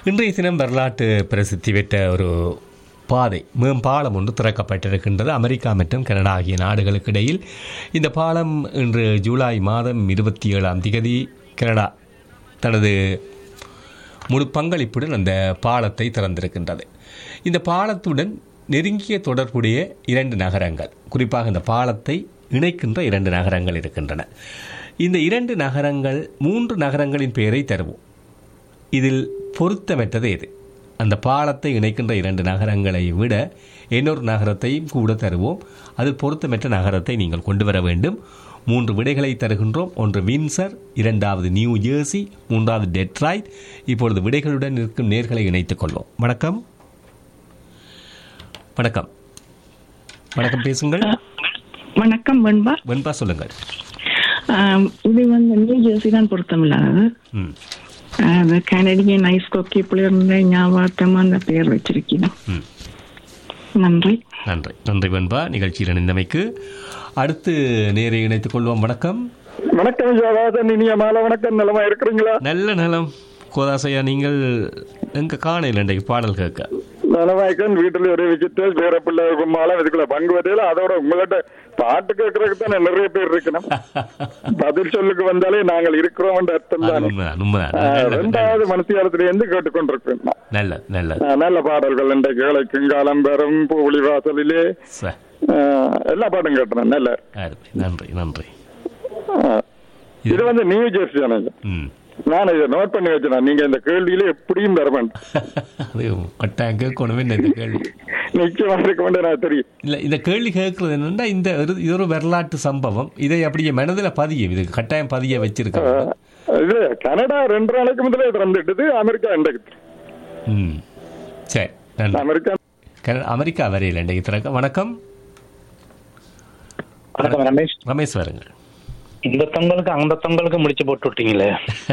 இன்றைய தினம் வரலாற்று பிரசித்தி பெற்ற ஒரு பாதை மேம்பாலம் ஒன்று திறக்கப்பட்டிருக்கின்றது அமெரிக்கா மற்றும் கனடா ஆகிய நாடுகளுக்கு இடையில் இந்த பாலம் இன்று ஜூலை மாதம் இருபத்தி ஏழாம் திகதி கனடா தனது முழு பங்களிப்புடன் அந்த பாலத்தை திறந்திருக்கின்றது இந்த பாலத்துடன் நெருங்கிய தொடர்புடைய இரண்டு நகரங்கள் குறிப்பாக இந்த பாலத்தை இணைக்கின்ற இரண்டு நகரங்கள் இருக்கின்றன இந்த இரண்டு நகரங்கள் மூன்று நகரங்களின் பெயரை தருவோம் இதில் பொருத்தமற்றது எது அந்த பாலத்தை இணைக்கின்ற இரண்டு நகரங்களை விட இன்னொரு நகரத்தையும் கூட தருவோம் அதில் பொருத்தமற்ற நகரத்தை நீங்கள் கொண்டு வர வேண்டும் மூன்று விடைகளை தருகின்றோம் ஒன்று வின்சர் இரண்டாவது நியூ ஜெர்சி மூன்றாவது டெட்ராய்ட் இப்பொழுது விடைகளுடன் இருக்கும் நேர்களை இணைத்துக் கொள்வோம் வணக்கம் வணக்கம் வணக்கம் பேசுங்கள் வணக்கம் வெண்பா வெண்பா சொல்லுங்கள் ஆம், இது வந்து நியூ ஜெர்சி தான் பொருத்தமில்லாதது ம் அது கனடியன் ஐஸ் கோக்கி பிளேயர் ஞாபகத்தமா அந்த பெயர் வச்சிருக்கீங்க ம் நன்றி நன்றி நன்றி வெண்பா நிகழ்ச்சியில் இணைந்தமைக்கு அடுத்து நேரை இணைத்துக் கொள்வோம் வணக்கம் வணக்கம் ஜோகாசன் இனிய மாலை வணக்கம் நலமா இருக்கிறீங்களா நல்ல நலம் கோதாசையா நீங்கள் எங்க காணையில் இன்றைக்கு பாடல் கேட்க நலமாய்க்கன் வீட்டுல ஒரே வச்சுட்டு வேற பிள்ளை மாலை இதுக்குள்ள பங்கு வரையில அதோட உங்கள்கிட்ட பாட்டு கேட்கறதுக்கு தானே நிறைய பேர் இருக்கணும் பதில் சொல்லுக்கு வந்தாலே நாங்கள் இருக்கிறோம் அர்த்தம் அது தானே உண்மைதான் உண்மைதான் ஆஹ், நல்லது, ரெண்டாவது மனசியாலத்தில இருந்து கேட்டுக்கொண்டிருக்கேன் நான். நல்லது நல்லது ஆஹ், நல்ல பாடல்கள் இன்றைக்கு இழைக்கும் காலம் பெறும் பூவொளி வாசலிலே ச- ஆஹ், எல்லா பாட்டும் கேட்டேன் நல்ல அருமை. நன்றி நன்றி ஆஹ், இது வந்து நியூ ஜெர்சி தானே ம் நான் இதை நோட் பண்ணி வச்சேன் நீங்க இந்த கேள்வியில எப்படியும் பெற வேண்டாம் அது கட்டாயம் கேட்கணுமே இந்த கேள்வி நிச்சயமா இருக்க வேண்டிய நான் தெரியும் இல்லை இந்த கேள்வி கேட்கறது என்னன்னா இந்த ஒரு- இது ஒரு வரலாற்று சம்பவம் இதை அப்படியே மனதில் பதியும் இது கட்டாயம் பதிய வச்சிருக்காங்க இது கனடா ரெண்டு நாளைக்கு முதலே திறந்துட்டது அமெரிக்கா இன்றைக்கு ம் சரி நன்றி அமெரிக்கா கனடா அமெரிக்கா வரையில் இன்றைக்கு திறக்க வணக்கம் வணக்கம் ரமேஷ் ரமேஷ் வருங்கள் இந்த தொங்கலுக்கு அந்த தொங்கலுக்கு முடிச்சு போட்டு விட்டீங்களே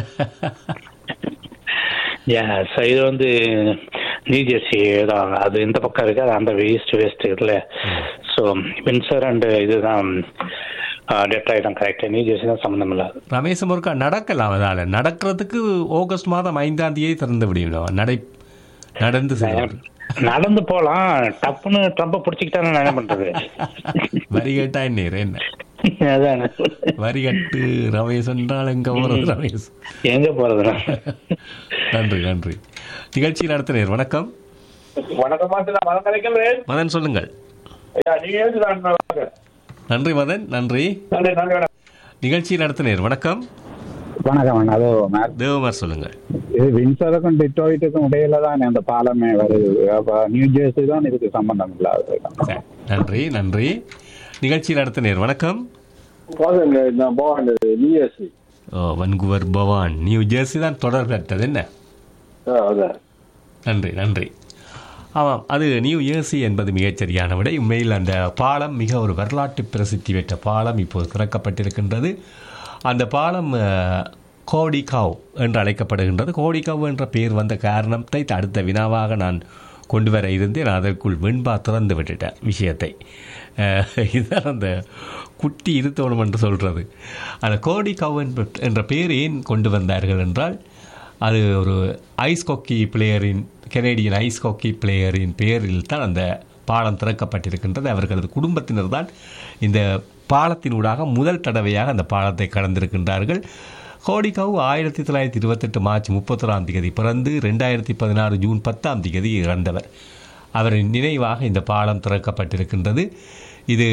யா ஸோ இது வந்து நியூ ஜெர்சி தான் அது இந்த பக்கம் இருக்கு அது அந்த ஈஸ்ட் வெஸ்ட் இருக்குல்ல ஸோ வின்சர் அண்ட் இதுதான் டெட்ராய் தான் கரெக்ட் நியூ ஜெர்சி தான் சம்மந்தம் இல்லாது ரமேஷ் முருகா நடக்கலாம் அதால நடக்கிறதுக்கு ஆகஸ்ட் மாதம் ஐந்தாம் தேதி திறந்து விடுவோம் நடை நடந்து செல்வது நடந்து போலாம் டப்புன்னு ட்ரம்ப பிடிச்சிக்கிட்டா நான் என்ன பண்றது வரி கேட்டா என்ன என்ன அதான் வரி கட்டு ரமேஷ் என்றால் எங்க போறது ரமேஷ் எங்க போறது நன்றி நன்றி நிகழ்ச்சி நடத்தினர் வணக்கம் வணக்கம் நான் மதம் கிடைக்கிறேன் மதன் சொல்லுங்கள் நீங்க எழுதுதான் நன்றி மதன் நன்றி நன்றி நன்றி வணக்கம். நிகழ்ச்சி நடத்தினர் வணக்கம் வணக்கம் அண்ணா. அதோ மேம் தேவமார் சொல்லுங்கள் இது வின்சருக்கும் டிட்ராய்ட்டுக்கும் இடையில தான் அந்த பாலமே வருது அப்ப நியூ ஜெர்சி தான் இதுக்கு சம்பந்தம் இல்லாதது சரி, நன்றி நன்றி நிகழ்ச்சி நடத்தினர் வணக்கம் பாருங்க நான் போவான் நியூஎஸ்சி ஓ வன்குவர் பவான் நியூ ஜெர்சி தான் தொடர் பெற்றது என்ன அதான் நன்றி நன்றி ஆமாம் அது நியூ ஜெர்சி என்பது மிகச்சரியான விடை உண்மையில் அந்த பாலம் மிக ஒரு வரலாற்று பிரசித்தி பெற்ற பாலம் இப்போது திறக்கப்பட்டிருக்கின்றது அந்த பாலம் அஹ், கோடிகாவ் என்று அழைக்கப்படுகின்றது கோடிகாவ் என்ற பெயர் வந்த காரணத்தை அடுத்த வினாவாக நான் கொண்டு வர இருந்தேன் அதற்குள் வெண்பா திறந்து விட்டுட்டார் விஷயத்தை அஹ், இதுதான் அந்த குட்டி இருத்தோணும் என்று சொல்கிறது அந்த கோடிகாவ் என்ற என்ற பெயர் ஏன் கொண்டு வந்தார்கள் என்றால் அது ஒரு ஐஸ் ஹாக்கி பிளேயரின் கெனடியன் ஐஸ் ஹாக்கி பிளேயரின் பெயரில் தான் அந்த பாலம் திறக்கப்பட்டிருக்கின்றது அவர்களது குடும்பத்தினர் தான் இந்த பாலத்தினூடாக முதல் தடவையாக அந்த பாலத்தை கடந்திருக்கின்றார்கள் கோடிகாவு ஆயிரத்தி தொள்ளாயிரத்தி இருபத்தெட்டு மார்ச் முப்பத்தொராம் தேதி பிறந்து ரெண்டாயிரத்தி பதினாறு ஜூன் பத்தாம் தேதி இறந்தவர் அவரின் நினைவாக இந்த பாலம் திறக்கப்பட்டிருக்கின்றது இது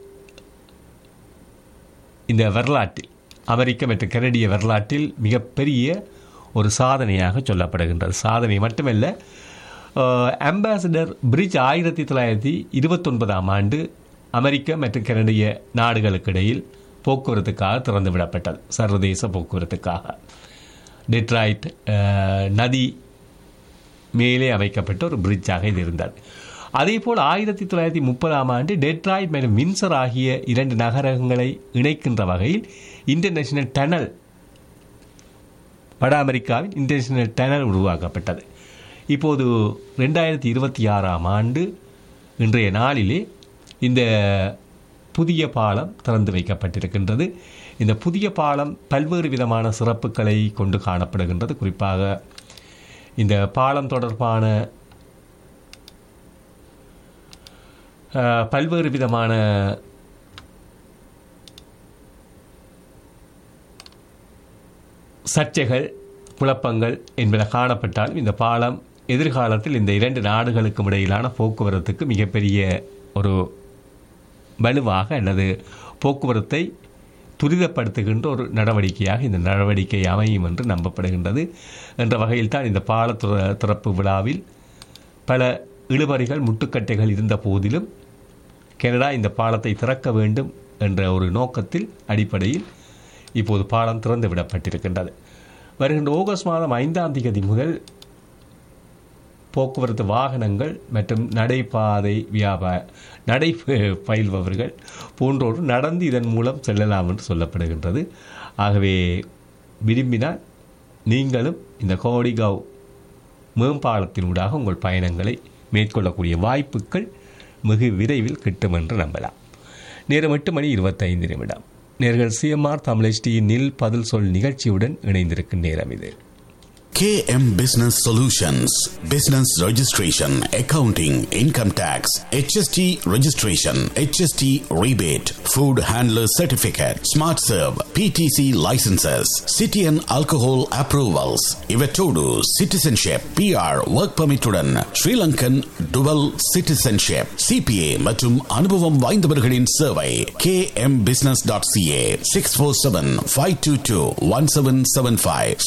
இந்த வரலாற்றில் அமெரிக்க மற்றும் கனடிய வரலாற்றில் மிகப்பெரிய ஒரு சாதனையாக சொல்லப்படுகின்றது சாதனை மட்டுமல்ல அம்பாசிடர் பிரிட்ஜ் ஆயிரத்தி தொள்ளாயிரத்தி இருபத்தொன்பதாம் ஆண்டு அமெரிக்க மற்றும் கனடிய நாடுகளுக்கு இடையில் போக்குவரத்துக்காக திறந்து விடப்பட்டது சர்வதேச போக்குவரத்துக்காக டெட்ராய்ட் அஹ், நதி மேலே அமைக்கப்பட்ட ஒரு பிரிட்ஜாக இது இருந்தது அதேபோல் ஆயிரத்தி தொள்ளாயிரத்தி முப்பதாம் ஆண்டு டெட்ராய்ட் மற்றும் வின்சர் ஆகிய இரண்டு நகரங்களை இணைக்கின்ற வகையில் இன்டர்நேஷனல் டனல் வட அமெரிக்காவின் இன்டர்நேஷனல் டனல் உருவாக்கப்பட்டது இப்போது ரெண்டாயிரத்தி இருபத்தி ஆறாம் ஆண்டு இன்றைய நாளிலே இந்த புதிய பாலம் திறந்து வைக்கப்பட்டிருக்கின்றது இந்த புதிய பாலம் பல்வேறு விதமான சிறப்புகளை கொண்டு காணப்படுகின்றது குறிப்பாக இந்த பாலம் தொடர்பான அஹ், பல்வேறு விதமான சர்ச்சைகள் குழப்பங்கள் என்பன காணப்பட்டாலும் இந்த பாலம் எதிர்காலத்தில் இந்த இரண்டு நாடுகளுக்கும் இடையிலான போக்குவரத்துக்கு மிகப்பெரிய ஒரு வலுவாக அல்லது போக்குவரத்தை துரிதப்படுத்துகின்ற ஒரு நடவடிக்கையாக இந்த நடவடிக்கை அமையும் என்று நம்பப்படுகின்றது என்ற வகையில் தான் இந்த பால திற- திறப்பு விழாவில் பல இழுபறிகள் முட்டுக்கட்டைகள் இருந்த போதிலும் கனடா இந்த பாலத்தை திறக்க வேண்டும் என்ற ஒரு நோக்கத்தில் அடிப்படையில் இப்போது பாலம் திறந்து விடப்பட்டிருக்கின்றது வருகின்ற ஆகஸ்ட் மாதம் ஐந்தாம் தேதி முதல் போக்குவரத்து வாகனங்கள் மற்றும் நடைபாதை வியாபார நடை ப- பயில்பவர்கள் போன்றோர் நடந்து இதன் மூலம் செல்லலாம் என்று சொல்லப்படுகின்றது ஆகவே விரும்பினால் நீங்களும் இந்த கோடிகாவ் மேம்பாலத்தினூடாக உங்கள் பயணங்களை மேற்கொள்ளக்கூடிய வாய்ப்புகள் மிக விரைவில் கிட்டும் என்று நம்பலாம் நேரம் எட்டு மணி இருபத்தைந்து நிமிடம் நேர்கள் சிஎம்ஆர் தமிழ் நில் பதில் சொல் நிகழ்ச்சியுடன் இணைந்திருக்கும் நேரம் இது KM Business Solutions Business Registration, Accounting, Income Tax, HST Registration, HST Rebate, Food Handler Certificate, Smart Serve, PTC Licenses, City and Alcohol Approvals, Ivetodu, Citizenship, PR, Work Permit உடன் Sri Lankan Dual Citizenship, CPA மற்றும் அனுபவம் வாய்ந்தவர்களின் சேவை kmbusiness.ca 647-522-1775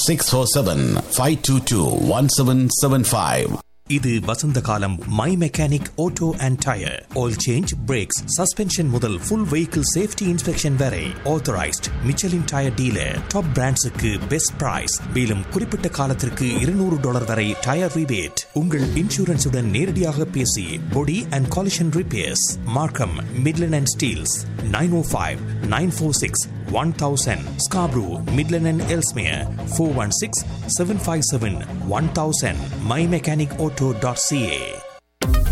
647-522-1775 இது வசந்த காலம் my mechanic auto and tyre oil change brakes suspension முதல் full vehicle safety inspection வரை authorised Michelin tyre dealer top பிராண்ட்ஸுக்கு பெஸ்ட் பிரைஸ் மேலும் குறிப்பிட்ட காலத்திற்கு இருநூறு டாலர் வரை டயர் ரிபேட் உங்கள் இன்சூரன்ஸுடன் நேரடியாக பேசி body and collision repairs Markham Midland and Steeles nine o five nine four six one thousand Scarborough Midland and Ellesmere four one six seven five seven one thousand my mechanic auto dot CA